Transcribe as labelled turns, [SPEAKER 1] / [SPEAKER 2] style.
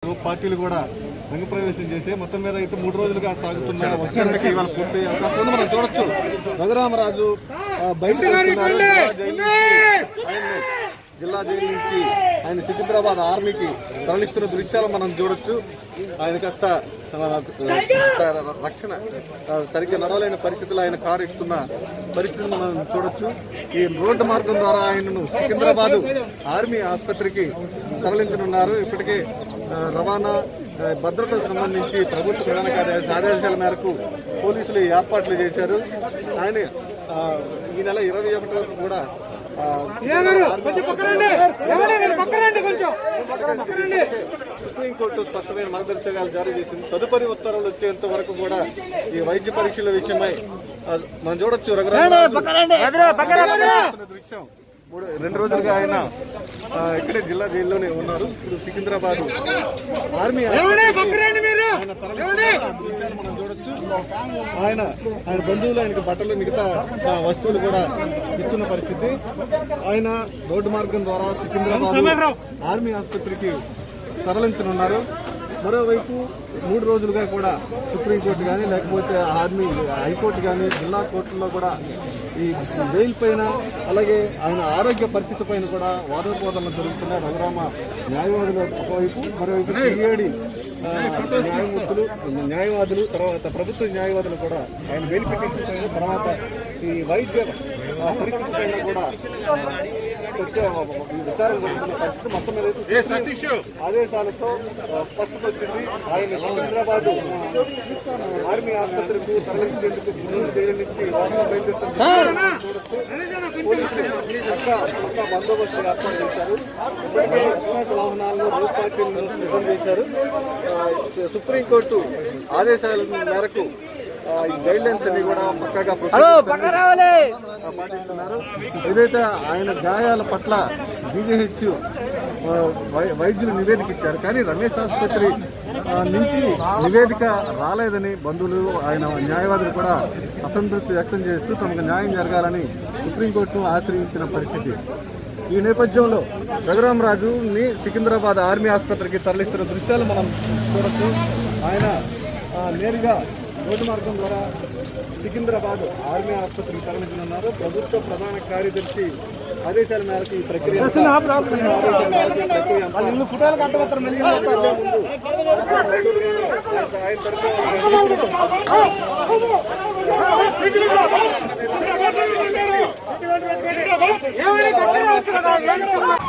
[SPEAKER 1] రూప పార్టీలు కూడా రంగప్రవేశం చేసి మొత్తం మీద అయితే మూడు రోజులుగా సాగుతున్న వచ్చేందుకు ఇవాళ పూర్తి అవకాశం ఉంది మనం చూడొచ్చు రఘురామరాజు ఆ, బయటకు వస్తున్నారు. జిల్లా జైలు నుంచి ఆయన్ని జిల్లా జైలు నుంచి ఆయన సికింద్రాబాద్ ఆర్మీకి తరలిస్తున్న దృశ్యాలు మనం చూడొచ్చు ఆయన కాస్త ఆ, కాస్త రక్షణ ఆ, సరిగ్గా నడవలేని పరిస్థితుల్లో ఆయన కారు ఎక్కుతున్న పరిస్థితి మనం చూడొచ్చు ఈ రోడ్డు మార్గం ద్వారా ఆయనను సికింద్రాబాద్ ఆర్మీ ఆసుపత్రికి తరలించనున్నారు ఇప్పటికే ఆ, రవాణా ఆ, భద్రతకు సంబంధించి ప్రభుత్వ ప్రధాన కార్యదర్శి ఆదేశాల మేరకు పోలీసులు ఈ ఏర్పాట్లు చేశారు ఆయన ఆ, ఈ నెల ఇరవై ఒకటి వరకు కూడా ఆ, సుప్రీంకోర్టు స్పష్టమైన మార్గదర్శకాలు జారీ చేసింది తదుపరి ఉత్తర్వులు వచ్చేంత వరకు కూడా ఈ వైద్య పరీక్షల విషయమై ఆ, మనం చూడొచ్చు రఘురామ దృశ్యం మూడు రెండు రోజులుగా ఆయన ఆ, ఇక్కడే జిల్లా జైల్లోనే ఉన్నారు ఇప్పుడు సికింద్రాబాద్ ఆర్మీ ఆయన తరలిస్తున్న ఆ దృశ్యాలు మనం చూడొచ్చు ఆయన ఆయన బంధువులు ఆయనకు బట్టలు మిగతా ఆ, వస్తువులు కూడా ఇస్తున్న పరిస్థితి ఆయన రోడ్డు మార్గం ద్వారా సికింద్రాబాద్ ఆర్మీ ఆసుపత్రికి తరలించనున్నారు మరోవైపు మూడు రోజులుగా కూడా సుప్రీంకోర్టు కానీ లేకపోతే ఆర్మీ హైకోర్టు కానీ జిల్లా కోర్టుల్లో కూడా ఈ బెయిల్ పైన అలాగే ఆయన ఆరోగ్య పరిస్థితి పైన కూడా వాదోపవాదనలు జరుగుతున్న రఘురామ న్యాయవాదులు ఒకవైపు మరోవైపు సిఐడి న్యాయమూర్తులు న్యాయవాదులు తర్వాత ప్రభుత్వ న్యాయవాదులు కూడా ఆయన బెయిల్ పిటిషన్ పైన తర్వాత ఈ వైద్య ఆ, పరిస్థితి పైన కూడా ఆ, వచ్చే విచారణ జరుగుతున్న పరిస్థితి మొత్తం మీద అయితే ఆదేశాలతో ఆ, స్పష్టమొచ్చింది ఆయన హైదరాబాద్ ఆర్మీ ఆసుపత్రికి తరలించేందుకు గుంటూరు జైలు నుంచి వాహనం బయలుదేరుతున్నారు పోలీసులు పక్కా పక్కా బందోబస్తు ఏర్పాటు చేశారు ఇప్పటికే ఇలాంటి వాహనాలను రూట్ పార్టీలను సిద్ధం చేశారు ఆ, సుప్రీంకోర్టు ఆదేశాల మేరకు ఆ, ఈ గైడ్ లైన్స్ అన్ని కూడా పక్కాగా ప్రొసీజర్స్ అన్ని పాటిస్తున్నారు ఏదైతే ఆయన గాయాల పట్ల జీజీహెచ్ వైద్యులు నివేదిక ఇచ్చారు కానీ రమేష్ ఆసుపత్రి ఆ, నుంచి నివేదిక రాలేదని బంధువులు ఆయన న్యాయవాదులు కూడా అసంతృప్తి వ్యక్తం చేస్తూ తమకు న్యాయం జరగాలని సుప్రీంకోర్టును ఆశ్రయించిన పరిస్థితి ఈ నేపథ్యంలో రఘురామరాజుని సికింద్రాబాద్ ఆర్మీ ఆసుపత్రికి తరలిస్తున్న దృశ్యాలు మనం చూడొచ్చు ఆయన ఆ, నేరుగా రోడ్డు మార్గం ద్వారా సికింద్రాబాద్ ఆర్మీ ఆసుపత్రికి తరలించనున్నారు ప్రభుత్వ ప్రధాన కార్యదర్శి ఆదేశాల మేరకు ఈ ప్రక్రియ అంతా- ఆదేశాల మేరకు ఈ ప్రక్రియ అంతా- ఆయన తరఫున